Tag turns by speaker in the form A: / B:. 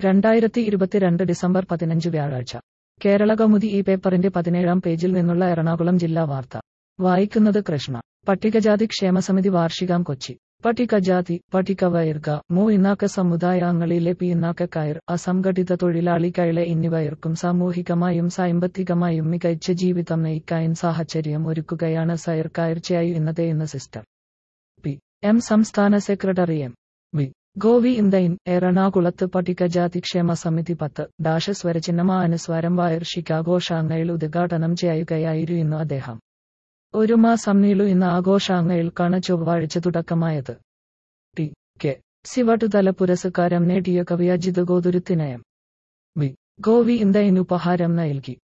A: രണ്ടായിരത്തി ഇരുപത്തിരണ്ട് ഡിസംബർ പതിനഞ്ച് വ്യാഴാഴ്ച കേരള കൗമുദി ഈ പേപ്പറിന്റെ പതിനേഴാം പേജിൽ നിന്നുള്ള എറണാകുളം ജില്ലാ വാർത്ത വായിക്കുന്നത് കൃഷ്ണ പട്ടികജാതി ക്ഷേമസമിതി വാർഷികം കൊച്ചി പട്ടികജാതി പട്ടികവർഗ മൂ ഇന്നാക്ക സമുദായാംഗങ്ങളിലെ പിന്നാക്ക കയർ അസംഘടിത തൊഴിലാളി കയളെ എന്നിവയർക്കും സാമൂഹികമായും സാമ്പത്തികമായും മികച്ച ജീവിതം നയിക്കാൻ സാഹചര്യം ഒരുക്കുകയാണ് സർക്കാർച്ചയായി ഇന്നത്തെ ഇന്ന് സിസ്റ്റർ പി എം സംസ്ഥാന secretary M V Govindan എറണാകുളത്ത് പട്ടികജാതി ക്ഷേമ സമിതി പത്ത് ഡാഷ സ്വരചിഹ്നമാനുസ്വാരം വാർഷികാഘോഷാങ്ങയിൽ ഉദ്ഘാടനം ചെയ്യുകയായിരുന്നു അദ്ദേഹം ഒരു മാസം നീളു ഇന്ന് ആഘോഷാങ്ങയിൽക്കാണ് ചൊവ്വാഴ്ച തുടക്കമായത് ടി കെ സിവട്ടുതല പുരസ്കാരം നേടിയ കവി അജിത് ഗോതുരുത്തിനയം വി ഗോവി ഇന്ദൈൻ ഉപഹാരം നൽകി